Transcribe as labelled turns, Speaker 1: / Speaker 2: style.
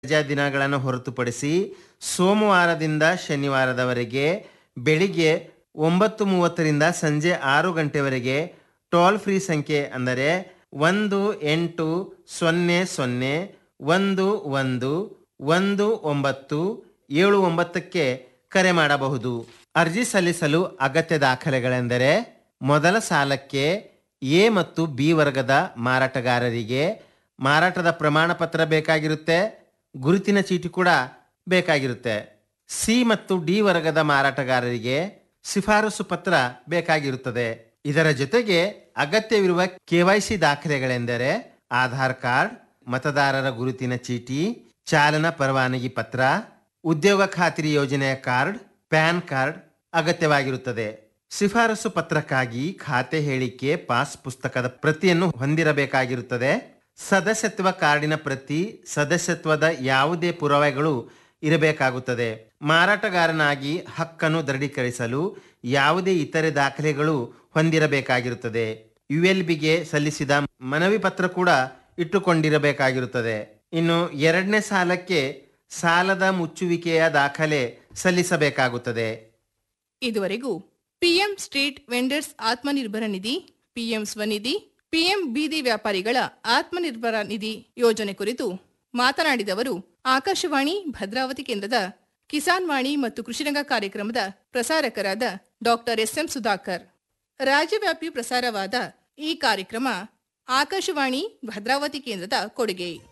Speaker 1: ರಜಾ ದಿನಗಳನ್ನು ಹೊರತುಪಡಿಸಿ ಸೋಮವಾರದಿಂದ ಶನಿವಾರದವರೆಗೆ ಬೆಳಿಗ್ಗೆ ಒಂಬತ್ತು ಮೂವತ್ತರಿಂದ ಸಂಜೆ ಆರು ಗಂಟೆವರೆಗೆ ಟೋಲ್ ಫ್ರೀ ಸಂಖ್ಯೆ ಅಂದರೆ ಒಂದು ಎಂಟು ಸೊನ್ನೆ ಸೊನ್ನೆ ಒಂದು ಒಂದು ಒಂದು ಒಂಬತ್ತು ಏಳು ಒಂಬತ್ತಕ್ಕೆ ಕರೆ ಮಾಡಬಹುದು ಅರ್ಜಿ ಸಲ್ಲಿಸಲು ಅಗತ್ಯ ದಾಖಲೆಗಳೆಂದರೆ ಮೊದಲ ಸಾಲಕ್ಕೆ ಎ ಮತ್ತು ಬಿ ವರ್ಗದ ಮಾರಾಟಗಾರರಿಗೆ ಮಾರಾಟದ ಪ್ರಮಾಣ ಪತ್ರ ಬೇಕಾಗಿರುತ್ತೆ ಗುರುತಿನ ಚೀಟಿ ಕೂಡ ಬೇಕಾಗಿರುತ್ತೆ ಸಿ ಮತ್ತು ಡಿ ವರ್ಗದ ಮಾರಾಟಗಾರರಿಗೆ ಶಿಫಾರಸು ಪತ್ರ ಬೇಕಾಗಿರುತ್ತದೆ ಇದರ ಜೊತೆಗೆ ಅಗತ್ಯವಿರುವ ಕೆವೈಸಿ ದಾಖಲೆಗಳೆಂದರೆ ಆಧಾರ್ ಕಾರ್ಡ್ ಮತದಾರರ ಗುರುತಿನ ಚೀಟಿ ಚಾಲನಾ ಪರವಾನಗಿ ಪತ್ರ ಉದ್ಯೋಗ ಖಾತ್ರಿ ಯೋಜನೆಯ ಕಾರ್ಡ್ ಪ್ಯಾನ್ ಕಾರ್ಡ್ ಅಗತ್ಯವಾಗಿರುತ್ತದೆ ಶಿಫಾರಸು ಪತ್ರಕ್ಕಾಗಿ ಖಾತೆ ಹೇಳಿಕೆ ಪಾಸ್ ಪುಸ್ತಕದ ಪ್ರತಿಯನ್ನು ಹೊಂದಿರಬೇಕಾಗಿರುತ್ತದೆ ಸದಸ್ಯತ್ವ ಕಾರ್ಡಿನ ಪ್ರತಿ ಸದಸ್ಯತ್ವದ ಯಾವುದೇ ಪುರಾವೆಗಳು ಇರಬೇಕಾಗುತ್ತದೆ ಮಾರಾಟಗಾರನಾಗಿ ಹಕ್ಕನ್ನು ದೃಢೀಕರಿಸಲು ಯಾವುದೇ ಇತರೆ ದಾಖಲೆಗಳು ಹೊಂದಿರಬೇಕಾಗಿರುತ್ತದೆ ಯು ಎಲ್ ಬಿಗೆ ಸಲ್ಲಿಸಿದ ಮನವಿ ಪತ್ರ ಕೂಡ ಇಟ್ಟುಕೊಂಡಿರಬೇಕಾಗಿರುತ್ತದೆ ಇನ್ನು ಎರಡನೇ ಸಾಲಕ್ಕೆ ಸಾಲದ ಮುಚ್ಚುವಿಕೆಯ ದಾಖಲೆ ಸಲ್ಲಿಸಬೇಕಾಗುತ್ತದೆ
Speaker 2: ಇದುವರೆಗೂ PM street vendors Atmanirbhar Nidhi PM Svanidhi PM ಬೀದಿ ವ್ಯಾಪಾರಿಗಳ ಆತ್ಮನಿರ್ಭರ ನಿಧಿ ಯೋಜನೆ ಕುರಿತು ಮಾತನಾಡಿದವರು ಆಕಾಶವಾಣಿ ಭದ್ರಾವತಿ ಕೇಂದ್ರದ ಕಿಸಾನ್ ವಾಣಿ ಮತ್ತು ಕೃಷಿರಂಗ ಕಾರ್ಯಕ್ರಮದ ಪ್ರಸಾರಕರಾದ ಡಾಕ್ಟರ್ ಎಸ್ಎಂ ಸುಧಾಕರ್ ರಾಜ್ಯವ್ಯಾಪಿ ಪ್ರಸಾರವಾದ ಈ ಕಾರ್ಯಕ್ರಮ ಆಕಾಶವಾಣಿ ಭದ್ರಾವತಿ ಕೇಂದ್ರದ ಕೊಡುಗೆ